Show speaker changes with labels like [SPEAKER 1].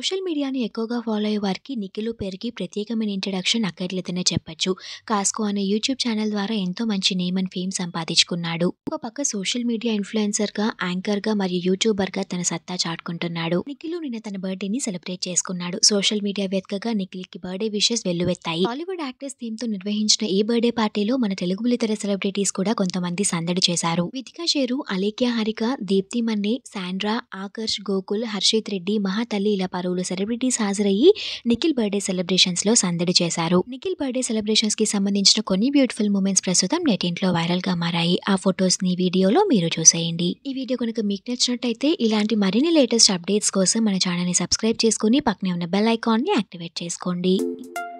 [SPEAKER 1] social మీడియాని ఎక్కువగా follow అయ్యే వారికి నిఖిల్ పేరుకి ప్రత్యేకమైన ఇంట్రడక్షన్ అక్కర్లేదనే చెప్పొచ్చు కాస్కో అనే యూట్యూబ్ ఛానల్ ద్వారా ఎంతో మంచి నేమ్ అండ్ ఫేమ్ సంపాదించుకున్నాడు ఒక పక్క సోషల్ మీడియా ఇన్ఫ్లుయెన్సర్ గా యాంకర్ గా మరియు యూట్యూబర్ గా తన సత్తా చాటుకుంటున్నాడు నిఖిల్ నిన్న తన బర్త్డే ని సెలబ్రేట్ చేసుకున్నాడు సోషల్ మీడియా వేదికగా నిఖిల్ కి బర్త్డే విషెస్ వెల్లువెత్తాయి హాలీవుడ్ యాక్టర్స్ థీమ్ తో నిర్వహించిన ఈ బర్త్డే పార్టీలో మన తెలుగు బుల్లితెర సెలబ్రిటీస్ కూడా కొంతమంది సందడి చేశారు వితికా షేరు అలేఖ్య హరిక దీప్తి మన్నే శాండ్రా ఆకర్ష్ గోకుల్ హర్షిత్ రెడ్డి మహాతల్లి ఇలా పలువురు సెలబ్రిటీస్ హాజరయ్యి నిఖిల్ బర్త్డే సెలబ్రేషన్స్ లో సందడి చేశారు నిఖిల్ బర్త్డే సెలబ్రేషన్స్ కి సంబంధించిన కొన్ని బ్యూటిఫుల్ మూమెంట్స్ ప్రస్తుతం నెటింట్లో వైరల్ గా మారాయి ఆ ఫొటోస్ ని వీడియోలో మీరు చూసేయండి ఈ వీడియో కనుక మీకు నచ్చినట్టయితే ఇలాంటి మరిన్ని లేటెస్ట్ అప్డేట్స్ కోసం మన ఛానల్ ని సబ్స్క్రైబ్ చేసుకుని పక్కనే ఉన్న బెల్ ఐకాన్ ని యాక్టివేట్ చేసుకోండి